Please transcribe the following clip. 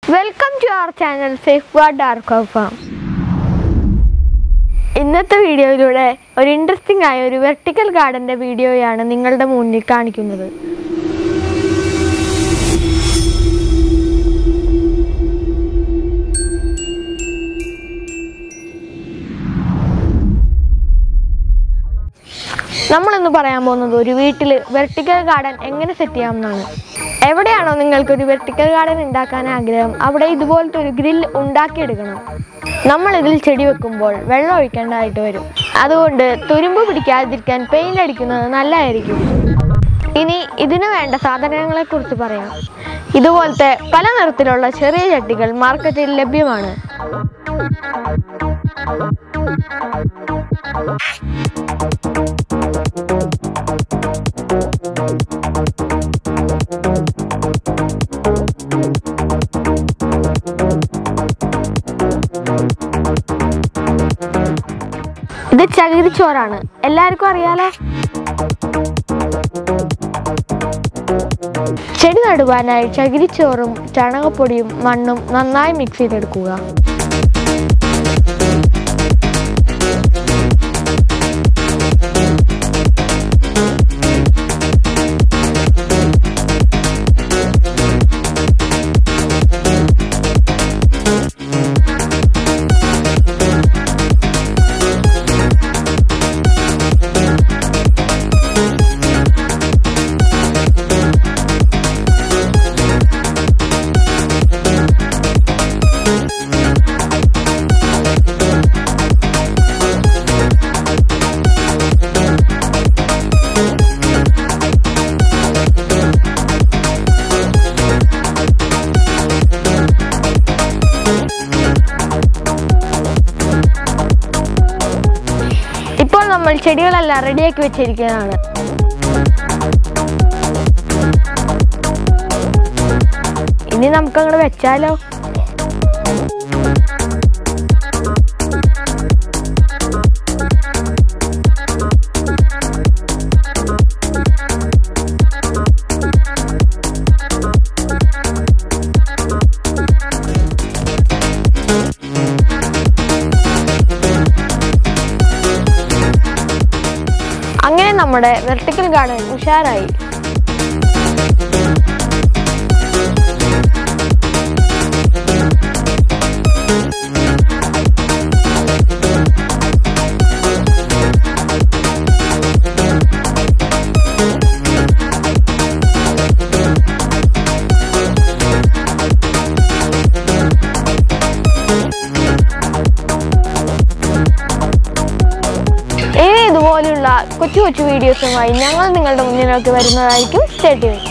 welcome to our channel safeguard dark farm ഇന്നത്തെ വീഡിയോയിലൂടെ ഒരു ഇൻട്രസ്റ്റിംഗ് ആയ ഒരു വെർട്ടിക്കൽ ഗാർഡൻ്റെ വീഡിയോയാണ് നിങ്ങളുടെ മുന്നിൽ കാണിക്കുന്നത് നമ്മളിന്ന് പറയാൻ പോകുന്നത് ഒരു വീട്ടിൽ വെർട്ടിക്കൽ ഗാർഡൻ എങ്ങനെ സെറ്റ് ചെയ്യാമെന്നാണ് എവിടെയാണോ നിങ്ങൾക്ക് ഒരു വെർട്ടിക്കൽ ഗാർഡൻ ഉണ്ടാക്കാൻ ആഗ്രഹം അവിടെ ഇതുപോലത്തെ ഒരു ഗ്രിൽ ഉണ്ടാക്കിയെടുക്കണം നമ്മൾ ഇതിൽ ചെടി വെക്കുമ്പോൾ വെള്ളം ഒഴിക്കേണ്ടതായിട്ട് വരും അതുകൊണ്ട് തുരുമ്പ് പിടിക്കാതിരിക്കാൻ പെയിന്റ് അടിക്കുന്നത് നല്ലതായിരിക്കും ഇനി ഇതിന് വേണ്ട സാധനങ്ങളെ കുറിച്ച് പറയാം ഇതുപോലത്തെ പല നിറത്തിലുള്ള ചെറിയ ചട്ടികൾ മാർക്കറ്റിൽ ലഭ്യമാണ് ഇത് ചകിരിച്ചോറാണ് എല്ലാവർക്കും അറിയാലോ ചെടി നടുവാനായി ചകിരിച്ചോറും ചാണകപ്പൊടിയും മണ്ണും നന്നായി മിക്സ് ചെയ്തെടുക്കുക ഇപ്പോൾ നമ്മൾ ചെടികളെല്ലാം റെഡിയാക്കി വെച്ചിരിക്കുന്നതാണ് ഇനി നമുക്ക് അങ്ങോട്ട് വെച്ചാലോ അങ്ങനെ നമ്മുടെ വെർട്ടിക്കൽ ഗാർഡൻ ഉഷാറായി ഇനി ഇതുപോലുള്ള കൊച്ചു കൊച്ചു വീഡിയോസുമായി ഞങ്ങൾ നിങ്ങളുടെ മുന്നിലേക്ക് വരുന്നതായിരിക്കും സ്റ്റേ ട്യൂൺ